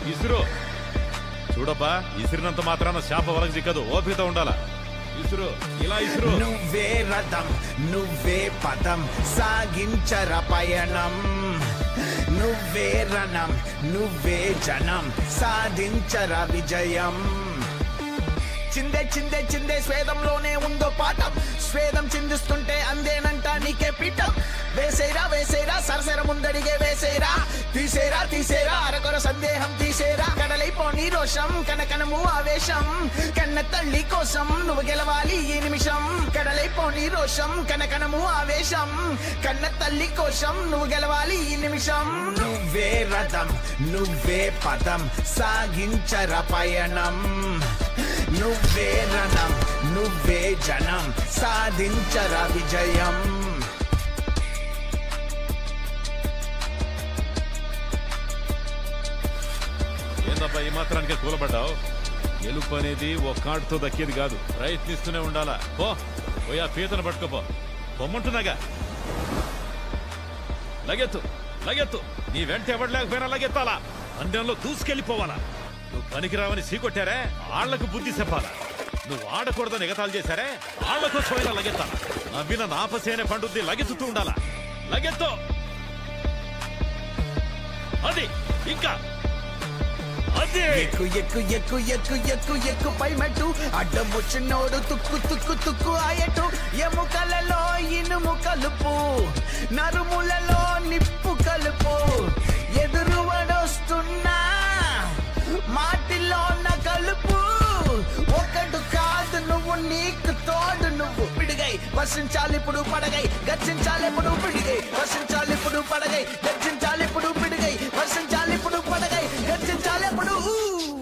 ఇసురు చూడబ్బా ఇసిరినంత మాత్రాన శాప వరకు చిక్కదు ఓపికతో ఉండాలా ఇసురు ఇలా ఇసురు నువ్వే రథం నువ్వే పదం సాగించర పయనం నువ్వే రణం నువ్వే జనం సాధించర విజయం చిందే చిందే చిందే స్వేదంలోనే ఉందో పాఠం స్వేదం చిందిస్తుంటే అందేనంట నీకే పీఠం వేసేరా వేసేరా సరసర ముందడిగే వేసేరా తీసేరా తీసేరా అరకొర సందేహం తీసేరా కడలైపోని రోషం కనకనము ఆవేశం కన్న తల్లి కోసం నువ్వు గెలవాలి ఈ నిమిషం కడలైపోని రోషం కనకనము ఆవేశం కన్న తల్లి కోసం నువ్వు గెలవాలి ఈ నిమిషం నువ్వే రథం నువ్వే పదం సాగించర పయనం నువ్వే రణం నువ్వే జనం సాధించర విజయం ఏందబ్బా ఈ మాత్రానికే కూలబడ్డావు గెలుపు అనేది ఒక్కాటితో దక్కేది కాదు ప్రయత్నిస్తూనే ఉండాలా పో పోయి ఆ పీతను పట్టుకోపో పొమ్మంటున్నాగా లగెత్తు లగెత్తు నీ వెంట ఎవడు లేకపోయినా లగెత్తాలా పందెంలో దూసుకెళ్ళిపోవాలా నువ్వు పనికిరావని సీకొట్టారే ఆళ్లకు బుద్ధి చెప్పాలా నువ్వు ఆడకూడదని ఎగతాలు చేశారే ఆళ్ల కోసమైనా లగెత్తాలా నవ్విన నాపసేనే పండుద్ది లగెత్తుతూ ఉండాలా లగెత్తు అది ఇంకా అదే ఎక్కు ఎక్కు ఎక్కు ఎక్కు ఎక్కు ఎక్కు పై మెట్టు అడ్డం వచ్చినోడు తుక్కు తుక్కు తుక్కు ఆయటు ఎముకలలో ఇనుము కలుపు నరుములలో నిప్పు కలుపు ఎదురు వడొస్తున్నా మాటిలో నా కలుపు ఒకడు కాదు నువ్వు నీకు తోడు నువ్వు పిడిగై వర్షించాలి ఇప్పుడు పడగై గర్జించాలి ఇప్పుడు పిడిగై వర్షించాలి ఇప్పుడు పడగై గర్జించాలి ఇప్పుడు పిడిగై వర్షించాలి ఇప్పుడు పడగై గర్జించాలి ఇప్పుడు ఊ.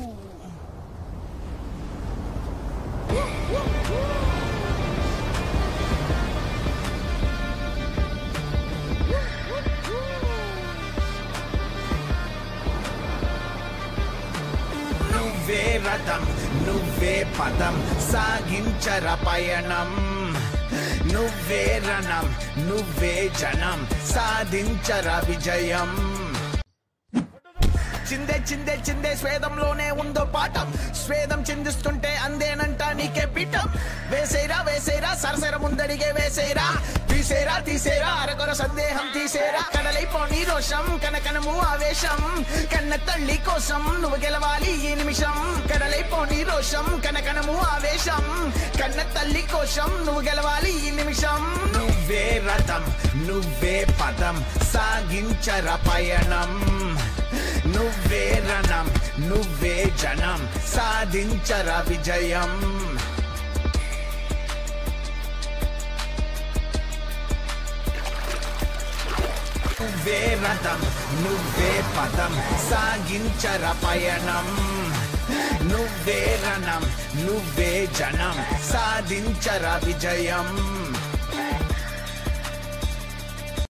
నువ్వే రథం నువ్వే పదం సాగించర పయనం నువ్వే రణం నువ్వే జనం సాధించర విజయం చిందే చిందే చిందే స్వేదంలోనే ఉందో పాఠం స్వేదం చిందిస్తుంటే అందేనంట నీకే పీఠం వేసేరా వేసేరా సరసర ముందడిగే వేసేరా తీసేరా తీసేరా అరకొర సందేహం తీసేరా కడలైపోని రోషం కనకనము ఆవేశం కన్న తల్లి కోసం నువ్వు గెలవాలి ఈ నిమిషం కడలైపోని రోషం కనకనము ఆవేశం కన్న తల్లి కోసం నువ్వు గెలవాలి ఈ నిమిషం నువ్వే రథం నువ్వే పదం సాగించర పయనం నువ్వే రణం నువ్వే జనం సాధించర విజయం నువ్వే రథం నువ్వే పదం సాగించర పయనం నువ్వే రణం నువ్వే జనం సాధించర విజయం